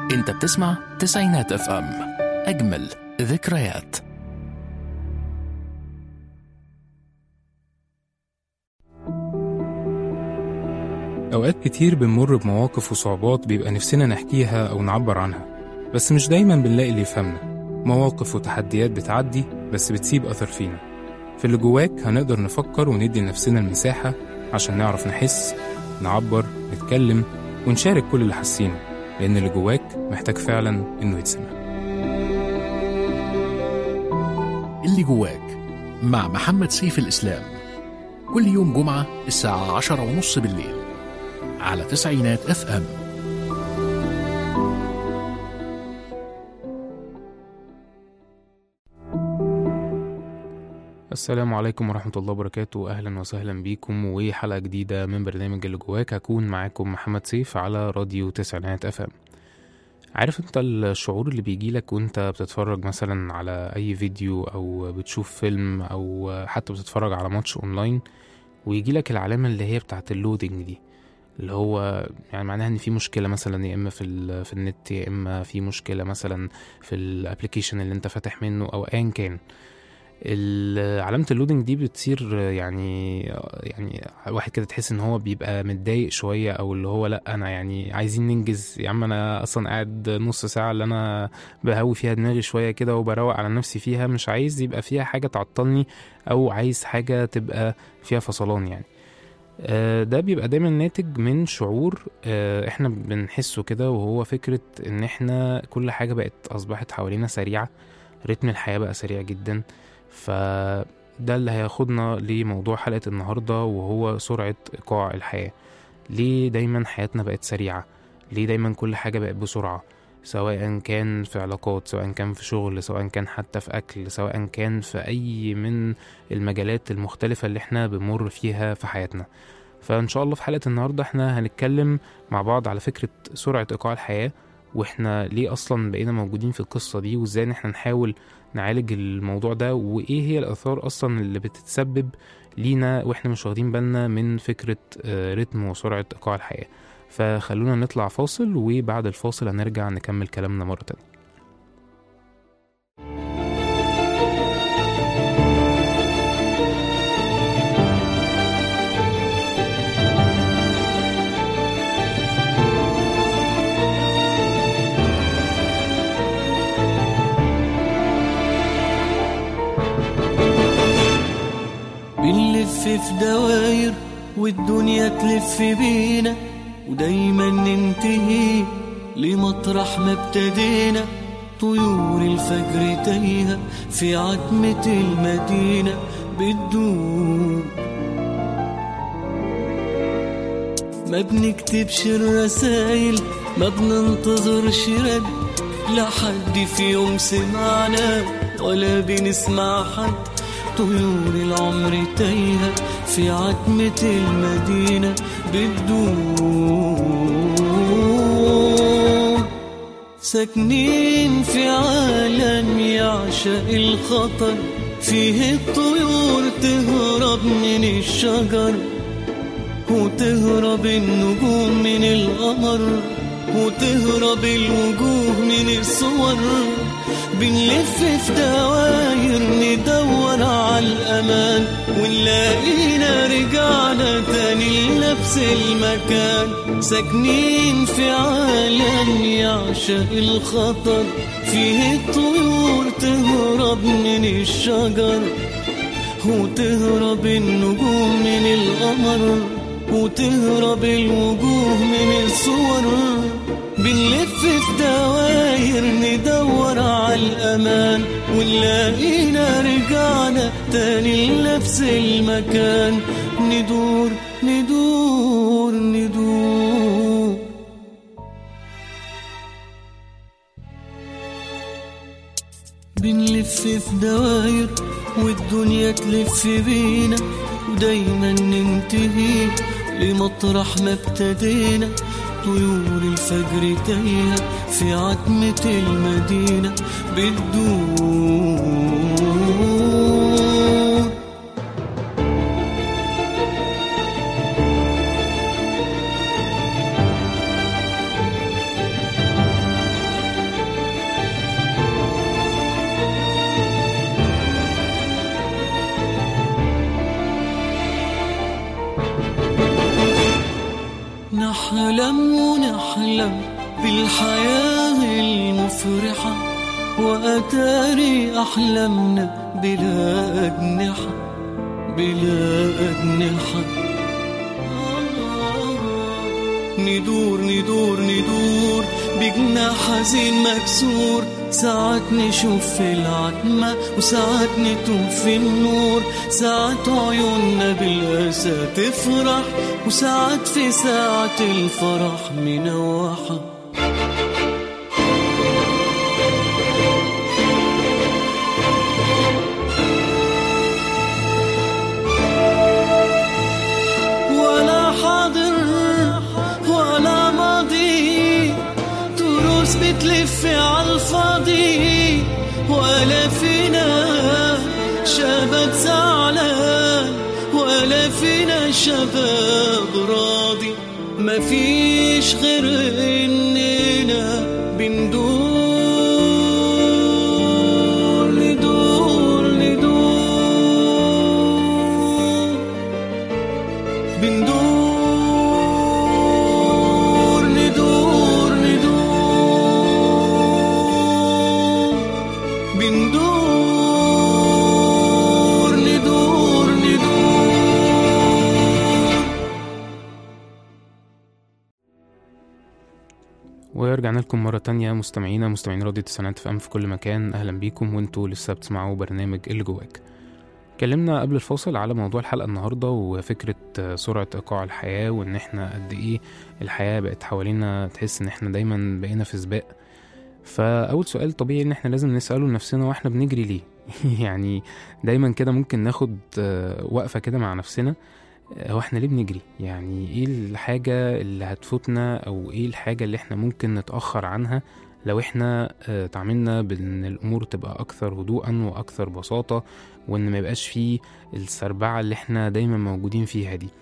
انت بتسمع تسعينات اف ام اجمل ذكريات أوقات كتير بنمر بمواقف وصعوبات بيبقى نفسنا نحكيها أو نعبر عنها بس مش دايما بنلاقي اللي يفهمنا مواقف وتحديات بتعدي بس بتسيب أثر فينا في اللي جواك هنقدر نفكر وندي لنفسنا المساحة عشان نعرف نحس نعبر نتكلم ونشارك كل اللي حاسينه لأن اللي جواك محتاج فعلا إنه يتسمع اللي جواك مع محمد سيف الإسلام كل يوم جمعة الساعة عشرة ونص بالليل على تسعينات اف ام السلام عليكم ورحمة الله وبركاته أهلا وسهلا بيكم وحلقة جديدة من برنامج اللي جواك هكون معاكم محمد سيف على راديو تسعينات اف ام عارف انت الشعور اللي بيجيلك وانت بتتفرج مثلا على اي فيديو او بتشوف فيلم او حتى بتتفرج على ماتش اونلاين ويجيلك العلامة اللي هي بتاعت اللودنج دي اللي هو يعني معناها ان في مشكله مثلا يا اما في ال في النت يا اما في مشكله مثلا في الابلكيشن اللي انت فاتح منه او ايا كان ال- علامة اللودنج دي بتصير يعني يعني واحد كده تحس ان هو بيبقى متضايق شوية او اللي هو لا انا يعني عايزين ننجز يا عم انا اصلا قاعد نص ساعة اللي انا بهوي فيها دماغي شوية كده وبروق على نفسي فيها مش عايز يبقى فيها حاجة تعطلني او عايز حاجة تبقى فيها فصلان يعني آه، ده بيبقى دايما ناتج من شعور آه، احنا بنحسه كده وهو فكرة ان احنا كل حاجة بقت اصبحت حوالينا سريعة رتم الحياة بقى سريع جدا فده اللي هياخدنا لموضوع حلقة النهاردة وهو سرعة ايقاع الحياة ليه دايما حياتنا بقت سريعة ليه دايما كل حاجة بقت بسرعة سواء كان في علاقات سواء كان في شغل سواء كان حتى في أكل سواء كان في أي من المجالات المختلفة اللي احنا بنمر فيها في حياتنا فإن شاء الله في حلقة النهاردة احنا هنتكلم مع بعض على فكرة سرعة إيقاع الحياة واحنا ليه أصلا بقينا موجودين في القصة دي وازاي ان احنا نحاول نعالج الموضوع ده وايه هي الآثار أصلا اللي بتتسبب لينا واحنا مش واخدين بالنا من فكرة آه، رتم وسرعة إيقاع الحياة فخلونا نطلع فاصل وبعد الفاصل هنرجع نكمل كلامنا مرة تانية بنلف في دواير والدنيا تلف بينا ودايما ننتهي لمطرح ما ابتدينا طيور الفجر تايهة في عتمة المدينة بتدوب ما بنكتبش الرسايل ما بننتظرش رد لا حد في يوم سمعنا ولا بنسمع حد طيور العمر تايهة في عتمة المدينة بتدور ساكنين في عالم يعشق الخطر فيه الطيور تهرب من الشجر وتهرب النجوم من القمر وتهرب الوجوه من الصور بنلف في دواير ندور على الأمان ونلاقينا رجعنا تاني لنفس المكان ساكنين في عالم يعشق الخطر فيه الطيور تهرب من الشجر وتهرب النجوم من القمر وتهرب الوجوه من الصور بنلف في دواير ندور على الأمان ونلاقينا رجعنا تاني لنفس المكان ندور ندور ندور بنلف في دواير والدنيا تلف بينا ودايما ننتهي لمطرح ما ابتدينا طيور الفجر تايهة في عتمة المدينة بتدور نحلم ونحلم بالحياة المفرحة وأتاري أحلامنا بلا أجنحة بلا أجنحة ندور ندور ندور بجناح حزين مكسور ساعات نشوف في العتمة وساعات نتوه في النور ساعات عيوننا بالأسى تفرح وساعات في ساعة الفرح منوحة ولا حاضر ولا ماضي تروس بتلف عالفاضي ولا فينا شباب زعلان ولا فينا شباب راضي مفيش غير اننا بندور ندور ندور بندور ندور ندور بندور ندور ندور ورجعنا لكم مرة تانية مستمعينا مستمعين راديو تسعينات في أم في كل مكان أهلا بيكم وانتوا لسه بتسمعوا برنامج اللي جواك اتكلمنا قبل الفاصل على موضوع الحلقة النهاردة وفكرة آه، سرعة إيقاع الحياة وإن احنا قد إيه الحياة بقت حوالينا تحس إن احنا دايما بقينا في سباق فأول سؤال طبيعي إن احنا لازم نسأله لنفسنا واحنا بنجري ليه يعني دايما كده ممكن ناخد آه، وقفة كده مع نفسنا هو احنا ليه بنجري يعني ايه الحاجة اللي هتفوتنا او ايه الحاجة اللي احنا ممكن نتأخر عنها لو احنا اه تعاملنا بان الامور تبقى اكثر هدوءا واكثر بساطة وان ما يبقاش فيه السربعة اللي احنا دايما موجودين فيها دي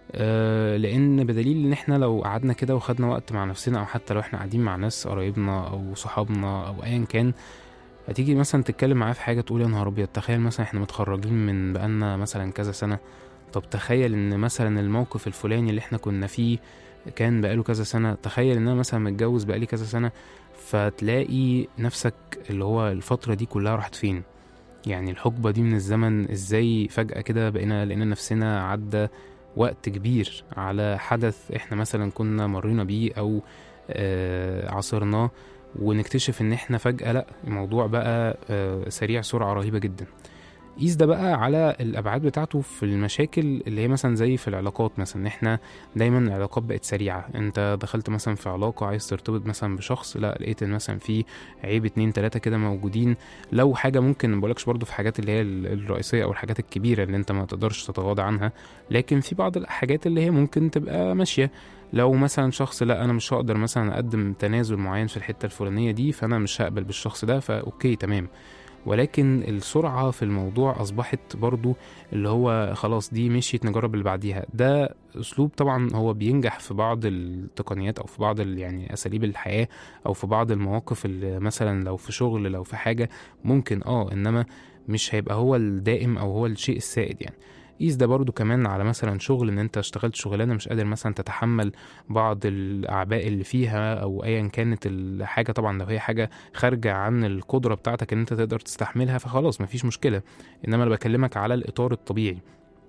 اه لان بدليل ان احنا لو قعدنا كده وخدنا وقت مع نفسنا او حتى لو احنا قاعدين مع ناس قرايبنا او صحابنا او ايا كان هتيجي مثلا تتكلم معاه في حاجة تقول يا نهار ابيض تخيل مثلا احنا متخرجين من بقالنا مثلا كذا سنة طب تخيل ان مثلا الموقف الفلاني اللي احنا كنا فيه كان بقاله كذا سنة تخيل ان انا مثلا متجوز بقالي كذا سنة فتلاقي نفسك اللي هو الفترة دي كلها راحت فين يعني الحقبة دي من الزمن ازاي فجأة كده بقينا لقينا نفسنا عدى وقت كبير على حدث احنا مثلا كنا مرينا بيه او آه عاصرناه ونكتشف ان احنا فجأة لا الموضوع بقى آه سريع سرعة رهيبة جدا قيس ده بقى على الابعاد بتاعته في المشاكل اللي هي مثلا زي في العلاقات مثلا إن احنا دايما العلاقات بقت سريعه انت دخلت مثلا في علاقه عايز ترتبط مثلا بشخص لا لقيت ان مثلا في عيب اتنين تلاته كده موجودين لو حاجه ممكن ما بقولكش برضو في حاجات اللي هي ال- الرئيسيه او الحاجات الكبيره اللي انت ما تقدرش تتغاضى عنها لكن في بعض الحاجات اللي هي ممكن تبقى ماشيه لو مثلا شخص لا انا مش هقدر مثلا اقدم تنازل معين في الحته الفلانيه دي فانا مش هقبل بالشخص ده فاوكي تمام ولكن السرعة في الموضوع أصبحت برضو اللي هو خلاص دي مشيت نجرب اللي بعديها ده أسلوب طبعا هو بينجح في بعض التقنيات أو في بعض ال- يعني أساليب الحياة أو في بعض المواقف اللي مثلا لو في شغل لو في حاجة ممكن اه إنما مش هيبقى هو الدائم أو هو الشيء السائد يعني قيس ده برضو كمان على مثلا شغل ان انت اشتغلت شغلانه مش قادر مثلا تتحمل بعض الاعباء اللي فيها او ايا كانت الحاجه طبعا لو هي حاجه خارجه عن القدره بتاعتك ان انت تقدر تستحملها فخلاص مفيش مشكله انما انا بكلمك على الاطار الطبيعي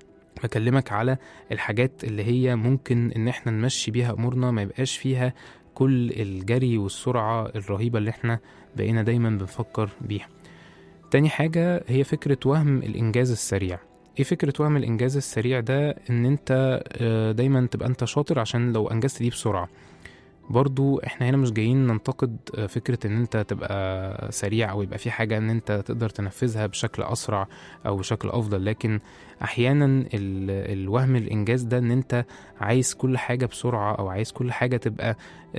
بكلمك على الحاجات اللي هي ممكن ان احنا نمشي بيها امورنا ما يبقاش فيها كل الجري والسرعه الرهيبه اللي احنا بقينا دايما بنفكر بيها تاني حاجه هي فكره وهم الانجاز السريع ايه فكرة وهم الانجاز السريع ده ان انت آه، دايما تبقى انت شاطر عشان لو انجزت دي بسرعة برضو احنا هنا مش جايين ننتقد آه، فكرة ان انت تبقى سريع او يبقى في حاجة ان انت تقدر تنفذها بشكل اسرع او بشكل افضل لكن احيانا ال- الوهم الانجاز ده ان انت عايز كل حاجة بسرعة او عايز كل حاجة تبقى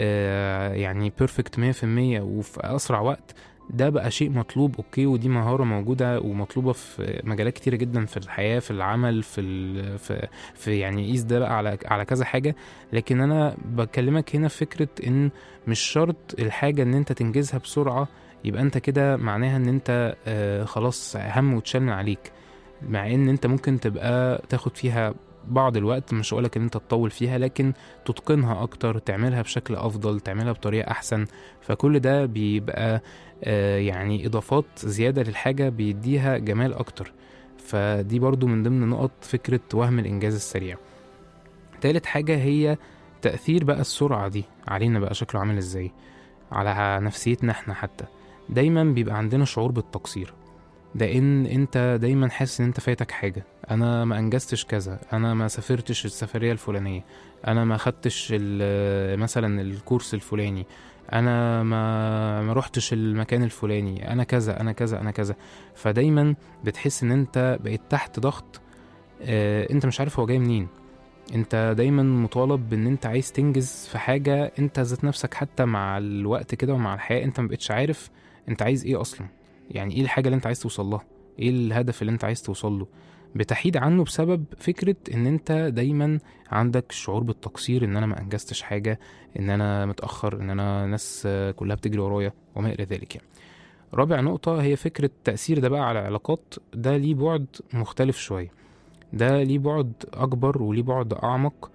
آه، يعني بيرفكت 100% وفي اسرع وقت ده بقى شيء مطلوب اوكي ودي مهارة موجودة ومطلوبة في مجالات كتيرة جدا في الحياة في العمل في ال... في, في يعني قيس ده بقى على على كذا حاجة لكن انا بكلمك هنا في فكرة ان مش شرط الحاجة ان انت تنجزها بسرعة يبقى انت كده معناها ان انت آه خلاص هم وتشال من عليك مع ان انت ممكن تبقى تاخد فيها بعض الوقت مش هقولك ان انت تطول فيها لكن تتقنها اكتر تعملها بشكل افضل تعملها بطريقه احسن فكل ده بيبقى آه، يعني اضافات زياده للحاجه بيديها جمال اكتر فدي برضو من ضمن نقط فكره وهم الانجاز السريع تالت حاجه هي تاثير بقى السرعه دي علينا بقى شكله عامل ازاي على نفسيتنا احنا حتى دايما بيبقى عندنا شعور بالتقصير ده ان انت دايما حاسس ان انت فايتك حاجه انا ما انجزتش كذا انا ما سافرتش السفريه الفلانيه انا ما خدتش ال- مثلا الكورس الفلاني انا ما ما روحتش المكان الفلاني انا كذا انا كذا انا كذا فدايما بتحس ان انت بقيت تحت ضغط آه، انت مش عارف هو جاي منين انت دايما مطالب بان انت عايز تنجز في حاجه انت ذات نفسك حتى مع الوقت كده ومع الحياه انت مبقتش عارف انت عايز ايه اصلا يعني ايه الحاجه اللي انت عايز توصل لها ايه الهدف اللي انت عايز توصل له بتحيد عنه بسبب فكره ان انت دايما عندك شعور بالتقصير ان انا ما انجزتش حاجه ان انا متاخر ان انا ناس آه، كلها بتجري ورايا وما الى ذلك يعني رابع نقطة هي فكرة تأثير ده بقى على العلاقات ده ليه بعد مختلف شوية ده ليه بعد أكبر وليه بعد أعمق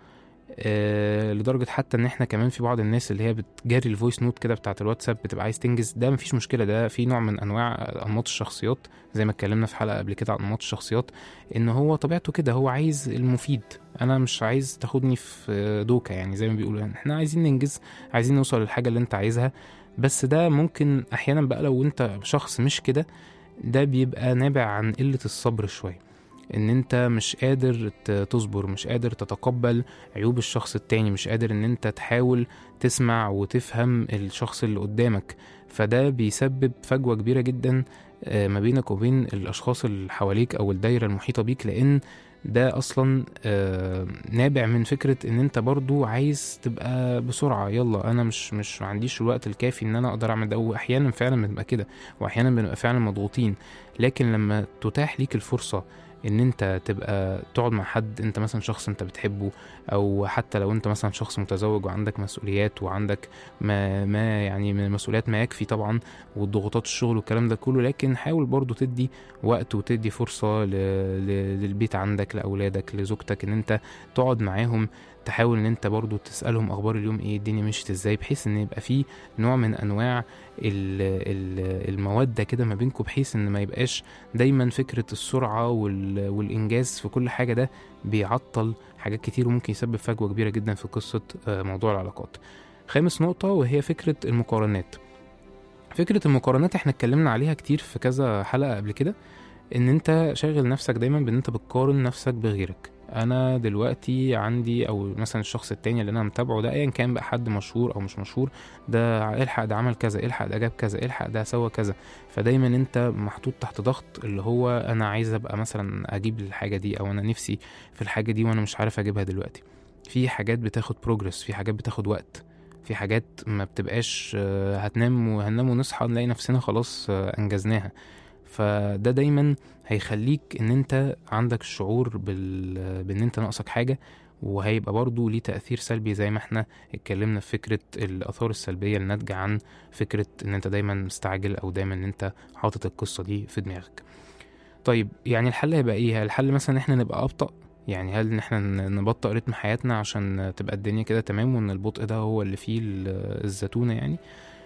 آه لدرجة حتى إن إحنا كمان في بعض الناس اللي هي بتجري الفويس نوت كده بتاعة الواتساب بتبقى عايز تنجز ده مفيش مشكلة ده في نوع من أنواع أنماط الشخصيات زي ما اتكلمنا في حلقة قبل كده عن أنماط الشخصيات إن هو طبيعته كده هو عايز المفيد أنا مش عايز تاخدني في دوكة يعني زي ما بيقولوا يعني إحنا عايزين ننجز عايزين نوصل للحاجة اللي أنت عايزها بس ده ممكن أحيانا بقى لو أنت شخص مش كده ده بيبقى نابع عن قلة الصبر شوية ان انت مش قادر ت- تصبر مش قادر تتقبل عيوب الشخص التاني مش قادر ان انت تحاول تسمع وتفهم الشخص اللي قدامك فده بيسبب فجوة كبيرة جدا آه، ما بينك وبين الاشخاص اللي حواليك او الدايرة المحيطة بيك لان ده اصلا آه، نابع من فكرة ان انت برضو عايز تبقى بسرعة يلا انا مش مش ما عنديش الوقت الكافي ان انا اقدر اعمل ده واحيانا فعلا بنبقى كده واحيانا بنبقى فعلا مضغوطين لكن لما تتاح ليك الفرصة ان انت تبقى تقعد مع حد انت مثلا شخص انت بتحبه او حتى لو انت مثلا شخص متزوج وعندك مسؤوليات وعندك ما, ما يعني من المسؤوليات ما يكفي طبعا والضغوطات الشغل والكلام ده كله لكن حاول برضو تدي وقت وتدي فرصة ل... ل... للبيت عندك لأولادك لزوجتك ان انت تقعد معاهم تحاول ان انت برضو تسألهم اخبار اليوم ايه الدنيا مشيت ازاي بحيث ان يبقى فيه نوع من انواع ال... ال... المودة كده ما بينكم بحيث ان ما يبقاش دايما فكرة السرعة وال... والإنجاز في كل حاجة ده بيعطل حاجات كتير وممكن يسبب فجوة كبيرة جدا في قصة آه، موضوع العلاقات خامس نقطة وهي فكرة المقارنات فكرة المقارنات احنا اتكلمنا عليها كتير في كذا حلقة قبل كده ان انت شاغل نفسك دايما بان انت بتقارن نفسك بغيرك انا دلوقتي عندي او مثلا الشخص التاني اللي انا متابعه ده ايا كان بقى حد مشهور او مش مشهور ده الحق ده عمل كذا الحق ده جاب كذا الحق ده سوى كذا فدايما انت محطوط تحت ضغط اللي هو انا عايز ابقى مثلا اجيب الحاجه دي او انا نفسي في الحاجه دي وانا مش عارف اجيبها دلوقتي في حاجات بتاخد بروجرس في حاجات بتاخد وقت في حاجات ما بتبقاش آه، هتنام وهننام ونصحى نلاقي نفسنا خلاص آه، انجزناها فده دايما هيخليك ان انت عندك الشعور بال... بان انت ناقصك حاجه وهيبقى برضه ليه تأثير سلبي زي ما احنا اتكلمنا في فكرة الآثار السلبية الناتجة عن فكرة ان انت دايما مستعجل او دايما ان انت حاطط القصة دي في دماغك طيب يعني الحل هيبقى ايه الحل مثلا ان احنا نبقى أبطأ يعني هل ان احنا ن- نبطئ رتم حياتنا عشان تبقى الدنيا كده تمام وان البطء ده هو اللي فيه ال- الزتونة يعني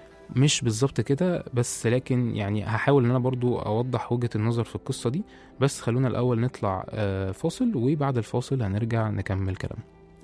مش بالظبط كده بس لكن يعني هحاول ان انا برضو اوضح وجهة النظر في القصة دي بس خلونا الاول نطلع آه، فاصل وبعد الفاصل هنرجع نكمل كلام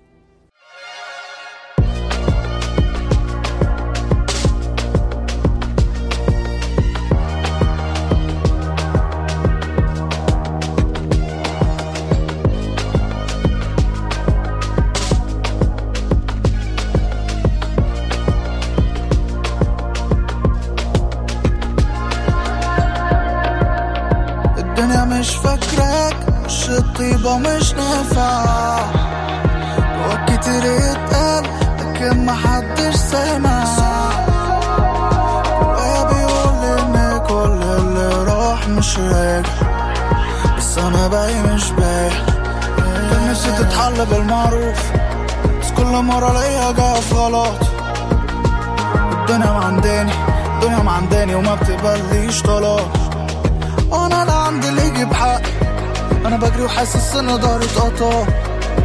الدنيا مش فاكراك مش الطيبة مش نافعة وقت كتير يتقال لكن محدش سامع جوايا بيقول ان كل اللي راح مش راجع بس انا باقي مش باقي كان نفسي تتحل بالمعروف بس كل مرة الاقيها جاية في غلط الدنيا معنداني الدنيا معنداني وما بتقبليش طلاق انا لا عندي اللي يجيب حق انا بجري وحاسس ان ضهري اتقطع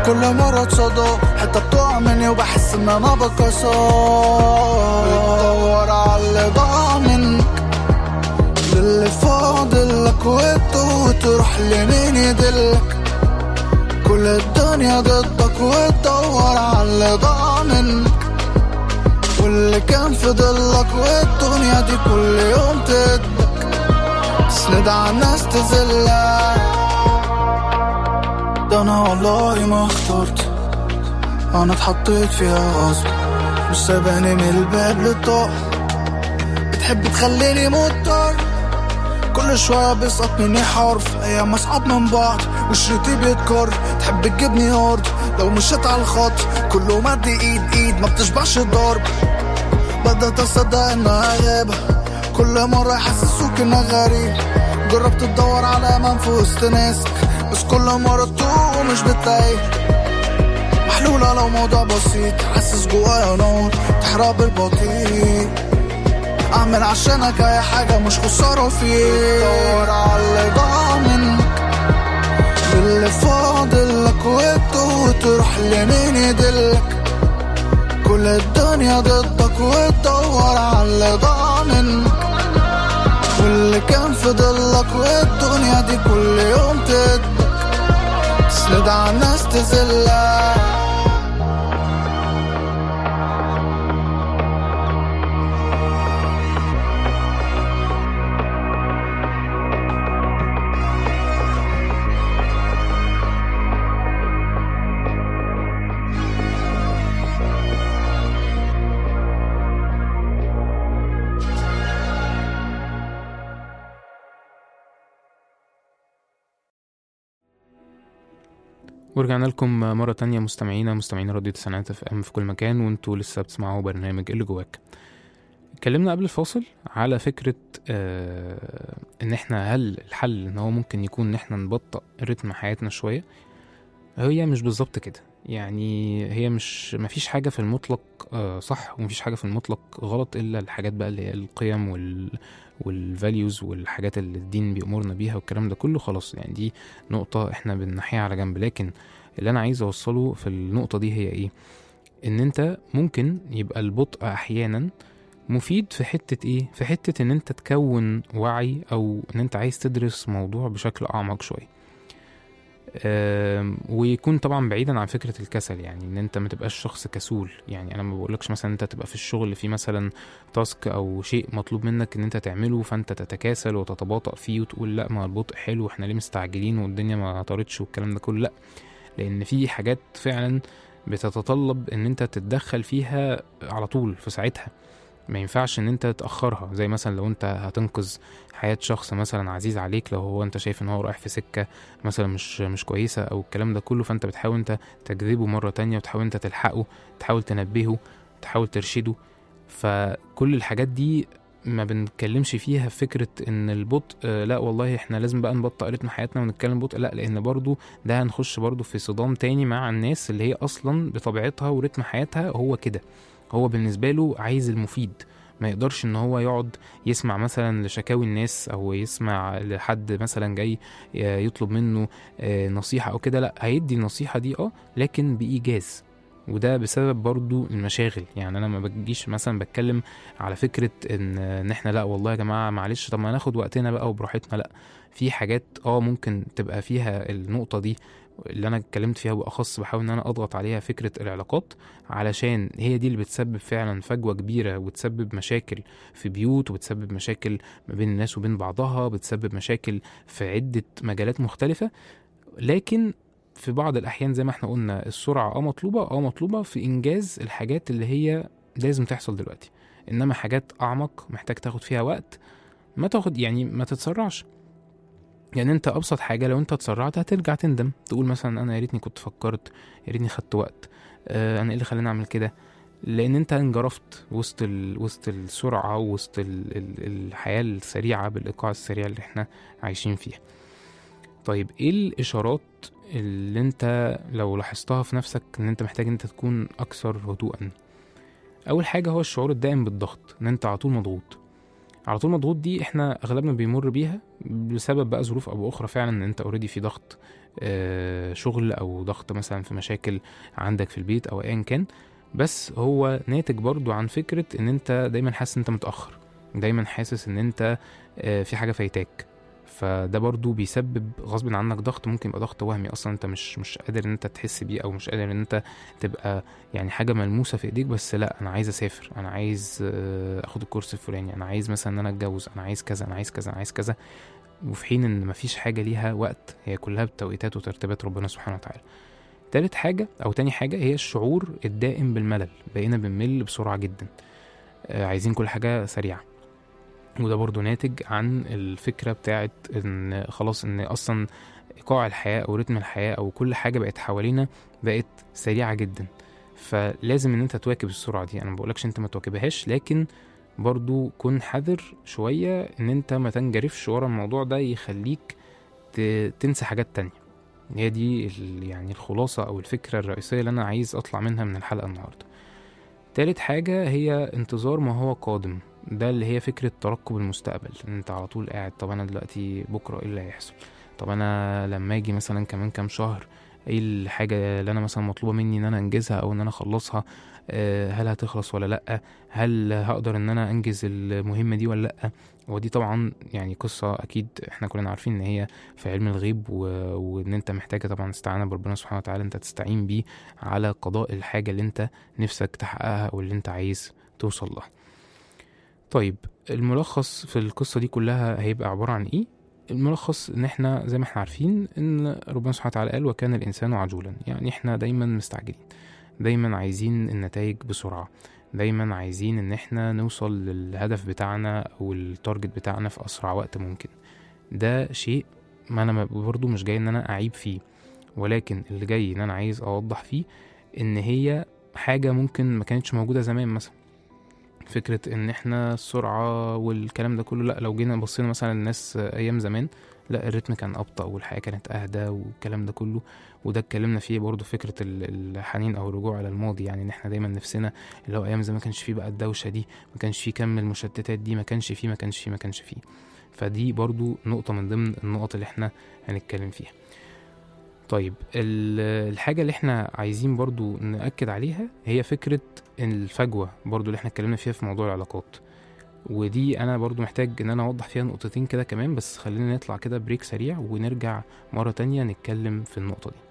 كل مرة تصدق حتى بتقع مني وبحس ان انا بكسر بتدور على اللي ضاع منك للي فاضل لك وقته وتروح لمين يدلك كل الدنيا ضدك وتدور على اللي ضاع منك واللي كان في ضلك والدنيا دي كل يوم تدك تسند على الناس تذلك ده انا والله ما اخترت انا اتحطيت فيها غصب مش سايباني من الباب للطاق بتحب تخليني مضطر كل شوية بيسقط مني حرف أيام أصعب من بعض وشريطي بيتكر تحب تجيبني هارد لو مشيت على الخط كله مد ايد ايد ما بتشبعش الضرب بدأت أصدق إنها غابة كل مرة يحسسوك إنك غريب جربت تدور على أمان في وسط ناسك بس كل مرة تتوه ومش بتلاقي محلولة لو موضوع بسيط حاسس جوايا نار تحرق بالبطيء اعمل عشانك اي حاجة مش خسارة فيك دور على اللي ضاع منك للي فاضل لك وقته وتروح لمين يدلك كل الدنيا ضدك وتدور على اللي ضاع منك واللي كان في ضلك والدنيا دي كل يوم تدك تسند على الناس تذلك ورجعنا لكم مرة تانية مستمعينا مستمعين راديو تسعينات اف ام في كل مكان وانتوا لسه بتسمعوا برنامج اللي جواك اتكلمنا قبل الفاصل على فكرة آه ان احنا هل الحل ان هو ممكن يكون ان احنا نبطأ رتم حياتنا شوية هي مش بالظبط كده يعني هي مش مفيش حاجة في المطلق آه صح ومفيش حاجة في المطلق غلط إلا الحاجات بقى اللي هي القيم وال والفاليوز والحاجات اللي الدين بيأمرنا بيها والكلام ده كله خلاص يعني دي نقطة احنا بننحيها على جنب لكن اللي أنا عايز أوصله في النقطة دي هي إيه إن أنت ممكن يبقى البطء أحيانا مفيد في حتة إيه في حتة إن أنت تكون وعي أو إن أنت عايز تدرس موضوع بشكل أعمق شوية آم، ويكون طبعا بعيدا عن فكره الكسل يعني ان انت ما تبقاش شخص كسول يعني انا ما بقولكش مثلا انت تبقى في الشغل في مثلا تاسك او شيء مطلوب منك ان انت تعمله فانت تتكاسل وتتباطأ فيه وتقول لا ما البطء حلو احنا ليه مستعجلين والدنيا ما طارتش والكلام ده كله لا لان في حاجات فعلا بتتطلب ان انت تتدخل فيها على طول في ساعتها ما ينفعش ان انت تاخرها زي مثلا لو انت هتنقذ حياه شخص مثلا عزيز عليك لو هو انت شايف ان هو رايح في سكه مثلا مش مش كويسه او الكلام ده كله فانت بتحاول انت تجذبه مره تانية وتحاول انت تلحقه تحاول تنبهه تحاول ترشده فكل الحاجات دي ما بنتكلمش فيها في فكرة ان البطء آه، لا والله احنا لازم بقى نبطئ رتم حياتنا ونتكلم بطء لا لان برضو ده هنخش برضو في صدام تاني مع الناس اللي هي اصلا بطبيعتها ورتم حياتها هو كده هو بالنسبة له عايز المفيد ما يقدرش ان هو يقعد يسمع مثلا لشكاوي الناس او يسمع لحد مثلا جاي يطلب منه آه، نصيحة او كده لا هيدي النصيحة دي اه لكن بإيجاز وده بسبب برضو المشاغل يعني انا ما بجيش مثلا بتكلم على فكرة ان ان احنا لا والله يا جماعة معلش طب ما ناخد وقتنا بقى وبراحتنا لا في حاجات اه ممكن تبقى فيها النقطة دي اللي انا اتكلمت فيها باخص بحاول ان انا اضغط عليها فكرة العلاقات علشان هي دي اللي بتسبب فعلا فجوة كبيرة وتسبب مشاكل في بيوت وبتسبب مشاكل ما بين الناس وبين بعضها بتسبب مشاكل في عدة مجالات مختلفة لكن في بعض الأحيان زي ما احنا قلنا السرعة اه مطلوبة اه مطلوبة في إنجاز الحاجات اللي هي لازم تحصل دلوقتي إنما حاجات أعمق محتاج تاخد فيها وقت ما تاخد يعني ما تتسرعش يعني انت ابسط حاجه لو انت اتسرعت هترجع تندم تقول مثلا انا يا ريتني كنت فكرت يا ريتني خدت وقت آه انا ايه اللي خلاني اعمل كده لان انت انجرفت وسط ال... وسط السرعه وسط ال... ال... الحياه السريعه بالايقاع السريع اللي احنا عايشين فيها طيب ايه الاشارات اللي انت لو لاحظتها في نفسك ان انت محتاج انت تكون اكثر هدوءا اول حاجه هو الشعور الدائم بالضغط ان انت على طول مضغوط على طول مضغوط دي احنا اغلبنا بيمر بيها بسبب بقى ظروف او اخرى فعلا ان انت اوريدي في ضغط آه، شغل او ضغط مثلا في مشاكل عندك في البيت او ايا كان بس هو ناتج برضو عن فكرة ان انت دايما حاسس ان انت متأخر دايما حاسس ان انت آه، في حاجة فايتاك فده برضو بيسبب غصب عنك ضغط ممكن يبقى ضغط وهمي اصلا انت مش مش قادر ان انت تحس بيه او مش قادر ان انت تبقى يعني حاجه ملموسه في ايديك بس لا انا عايز اسافر انا عايز آه، اخد الكورس الفلاني انا عايز مثلا ان انا اتجوز انا عايز كذا انا عايز كذا انا عايز كذا وفي حين ان مفيش حاجه ليها وقت هي كلها بتوقيتات وترتيبات ربنا سبحانه وتعالى تالت حاجة أو تاني حاجة هي الشعور الدائم بالملل بقينا بنمل بسرعة جدا آه، عايزين كل حاجة سريعة وده برضو ناتج عن الفكرة بتاعت ان خلاص ان اصلا ايقاع الحياة او رتم الحياة او كل حاجة بقت حوالينا بقت سريعة جدا فلازم ان انت تواكب السرعة دي انا ما بقولكش انت ما تواكبهاش لكن برضو كن حذر شوية ان انت ما تنجرفش ورا الموضوع ده يخليك ت- تنسى حاجات تانية هي دي ال- يعني الخلاصة او الفكرة الرئيسية اللي انا عايز اطلع منها من الحلقة النهاردة تالت حاجة هي انتظار ما هو قادم ده اللي هي فكرة ترقب المستقبل ان انت على طول قاعد طب انا دلوقتي بكرة ايه اللي هيحصل طب انا لما اجي مثلا كمان كام شهر ايه الحاجة اللي انا مثلا مطلوبة مني ان انا انجزها او ان انا اخلصها آه، هل هتخلص ولا لا هل هقدر ان انا انجز المهمة دي ولا لا ودي طبعا يعني قصة اكيد احنا كلنا عارفين ان هي في علم الغيب و... وان انت محتاجة طبعا استعانة بربنا سبحانه وتعالى انت تستعين بيه على قضاء الحاجة اللي انت نفسك تحققها او اللي انت عايز توصل لها طيب الملخص في القصة دي كلها هيبقى عبارة عن ايه الملخص ان احنا زي ما احنا عارفين ان ربنا سبحانه وتعالى قال وكان الانسان عجولا يعني احنا دايما مستعجلين دايما عايزين النتائج بسرعة دايما عايزين ان احنا نوصل للهدف بتاعنا او التارجت بتاعنا في اسرع وقت ممكن ده شيء ما انا برضو مش جاي ان انا اعيب فيه ولكن اللي جاي ان انا عايز اوضح فيه ان هي حاجة ممكن ما كانتش موجودة زمان مثلا فكرة ان احنا السرعة والكلام ده كله لا لو جينا بصينا مثلا الناس ايام زمان لا الريتم كان ابطأ والحياة كانت اهدى والكلام ده كله وده اتكلمنا فيه برضو فكرة ال- الحنين او الرجوع على الماضي يعني ان احنا دايما نفسنا اللي هو ايام زمان ما كانش فيه بقى الدوشة دي ما كانش فيه كم المشتتات دي ما كانش فيه ما كانش فيه ما كانش فيه فدي برضو نقطة من ضمن النقط اللي احنا هنتكلم فيها طيب ال- الحاجة اللي احنا عايزين برضو نأكد عليها هي فكرة الفجوة برضو اللي احنا اتكلمنا فيها في موضوع العلاقات ودي انا برضو محتاج ان انا اوضح فيها نقطتين كده كمان بس خلينا نطلع كده بريك سريع ونرجع مرة تانية نتكلم في النقطة دي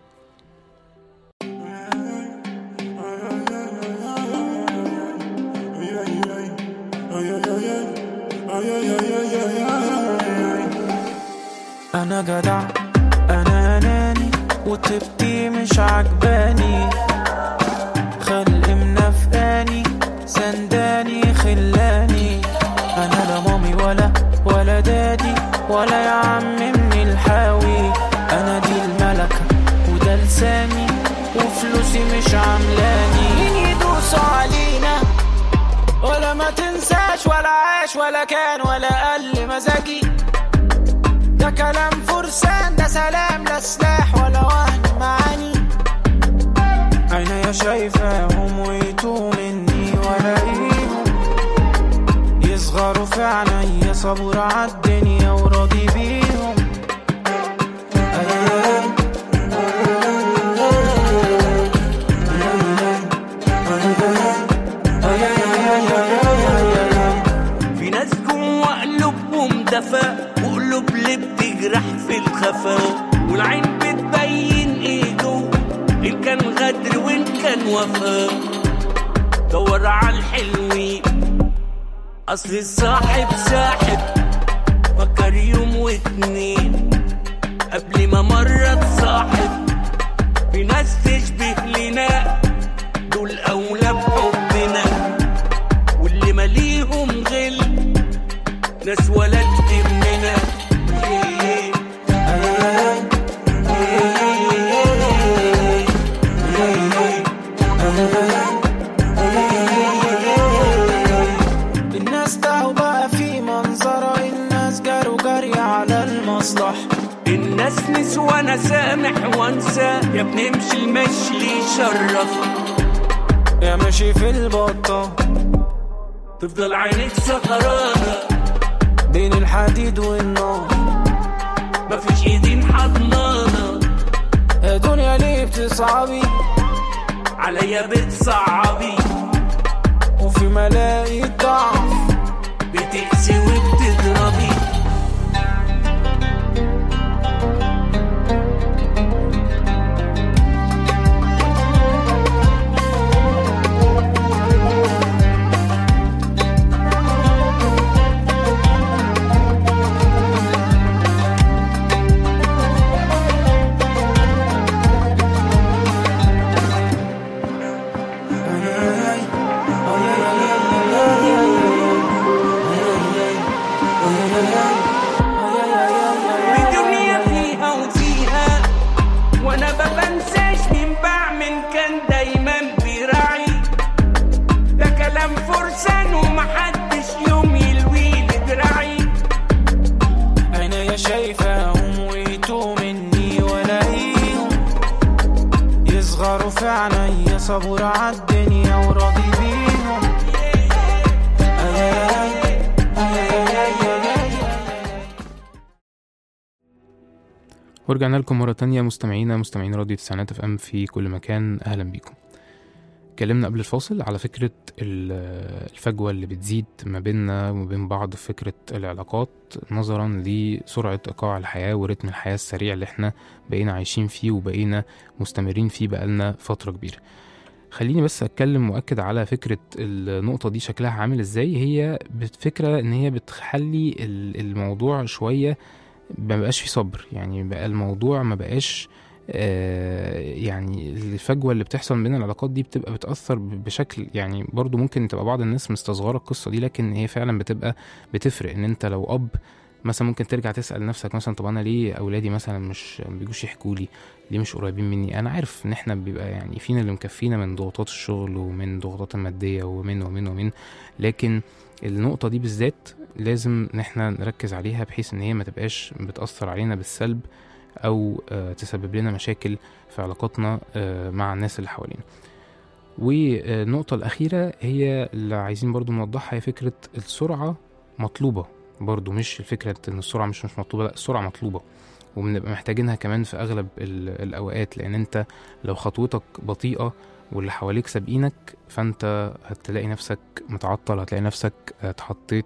انا جدع انا اناني وطيبتي مش عجباني خلق منافقاني سنداني خلاني انا لا مامي ولا ولا دادي ولا يا عم من الحاوي انا دي الملكة وده لساني وفلوسي مش عاملاني مين يدوس علينا ولا ما تنساش ولا عاش ولا كان ولا قل مزاجي ده كلام فرسان ده سلام لا سلاح ولا وهن معاني عينيا شايفاهم ويتوه مني ولاقيهم يصغروا في عينيا صبور عالدنيا وراضي بيهم أيام في ناس جوا قلوبهم دفا وقلوب اللي بتجرح في الخفا والعين بتبين ايه جوه ان كان غدر وان كان وفا دور على الحلوين اصل الصاحب ساحب فكر يوم واتنين قبل ما مرة تصاحب في ناس تشبه لنا دول اولى بحبنا واللي ماليهم غل ناس ولا تهمنا الناس تاهوا بقى في منظرة الناس جاروا جري على المصلحة الناس نسوى انا سامح وانسى يا ابني امشي المشي اللي يشرفك يا ماشي في البطة تفضل عينيك سهرانة بين الحديد والنار مفيش ايدين حضنانة يا دنيا ليه بتصعبي عليا بتصعبي وفي ملاقي ضعف بتقسي وبتضربي الدنيا فيها وفيها وانا ما بنساش مين بعمل كان دايما بيراعي ده كلام فرسان ومحدش يوم يلوي دراعي عينيا شايفاهم ويتوه مني ولاقيهم يصغروا في عينيا صبور عالدنيا وراضي بيهم أي أي أي أي أي أي أي ورجعنا لكم مرة تانية مستمعينا مستمعين راديو تسعينات اف ام في كل مكان اهلا بيكم اتكلمنا قبل الفاصل على فكرة ال- الفجوة اللي بتزيد ما بيننا وما بين بعض في فكرة العلاقات نظرا لسرعة إيقاع الحياة ورتم الحياة السريع اللي احنا بقينا عايشين فيه وبقينا مستمرين فيه بقالنا فترة كبيرة خليني بس اتكلم واكد على فكره النقطه دي شكلها عامل ازاي هي فكره ان هي بتخلي ال- الموضوع شويه ما بقاش فيه صبر يعني بقى الموضوع ما بقاش آه، يعني الفجوه اللي بتحصل بين العلاقات دي بتبقى بتاثر ب- بشكل يعني برضو ممكن تبقى بعض الناس مستصغره القصه دي لكن هي فعلا بتبقى بتفرق ان انت لو اب مثلا ممكن ترجع تسال نفسك مثلا طب انا ليه اولادي مثلا مش ما بيجوش يحكوا لي ليه مش قريبين مني انا عارف ان احنا بيبقى يعني فينا اللي مكفينا من ضغوطات الشغل ومن ضغوطات الماديه ومن ومن ومن لكن النقطه دي بالذات لازم ان احنا نركز عليها بحيث ان هي ما تبقاش بتاثر علينا بالسلب او آه، تسبب لنا مشاكل في علاقاتنا آه، مع الناس اللي حوالينا والنقطة الأخيرة هي اللي عايزين برضو نوضحها هي فكرة السرعة مطلوبة برضو مش الفكرة إن السرعة مش مش مطلوبة لا السرعة مطلوبة وبنبقى محتاجينها كمان في أغلب ال- الأوقات لأن أنت لو خطوتك بطيئة واللي حواليك سابقينك فأنت هتلاقي نفسك متعطل هتلاقي نفسك آه، اتحطيت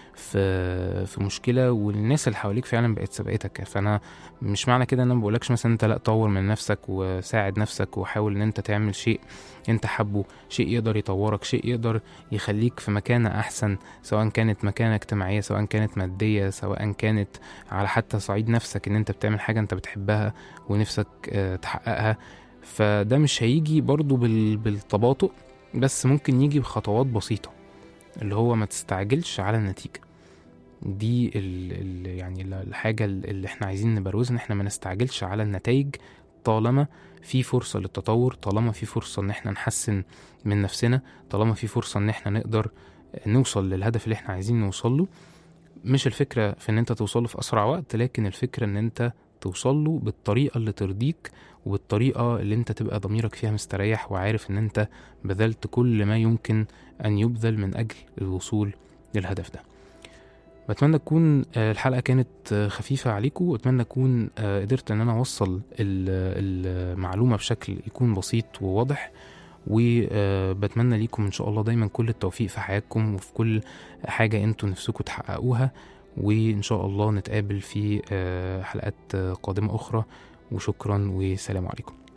في في مشكله والناس اللي حواليك فعلا بقت سبقتك فانا مش معنى كده ان انا ما بقولكش مثلا انت لا طور من نفسك وساعد نفسك وحاول ان انت تعمل شيء انت حبه شيء يقدر يطورك شيء يقدر يخليك في مكانة احسن سواء كانت مكانة اجتماعية سواء كانت مادية سواء كانت على حتى صعيد نفسك ان انت بتعمل حاجة انت بتحبها ونفسك آه، تحققها فده مش هيجي برضو بال- بالتباطؤ بس ممكن يجي بخطوات بسيطة اللي هو ما تستعجلش على النتيجة دي ال ال يعني ال- الحاجة اللي احنا عايزين نبروزها ان احنا ما نستعجلش على النتائج طالما في فرصة للتطور طالما في فرصة ان احنا نحسن من نفسنا طالما في فرصة ان احنا نقدر نوصل للهدف اللي احنا عايزين نوصل له مش الفكرة في ان انت توصله في اسرع وقت لكن الفكرة ان انت توصل له بالطريقة اللي ترضيك وبالطريقة اللي انت تبقى ضميرك فيها مستريح وعارف ان انت بذلت كل ما يمكن ان يبذل من اجل الوصول للهدف ده بتمنى تكون آه، الحلقة كانت آه، خفيفة عليكم واتمنى اكون آه، قدرت ان انا اوصل ال- المعلومة بشكل يكون بسيط وواضح وبتمنى ليكم ان شاء الله دايما كل التوفيق في حياتكم وفي كل حاجة انتوا نفسكم تحققوها وان شاء الله نتقابل في آه، حلقات آه، قادمة اخرى وشكرا وسلام عليكم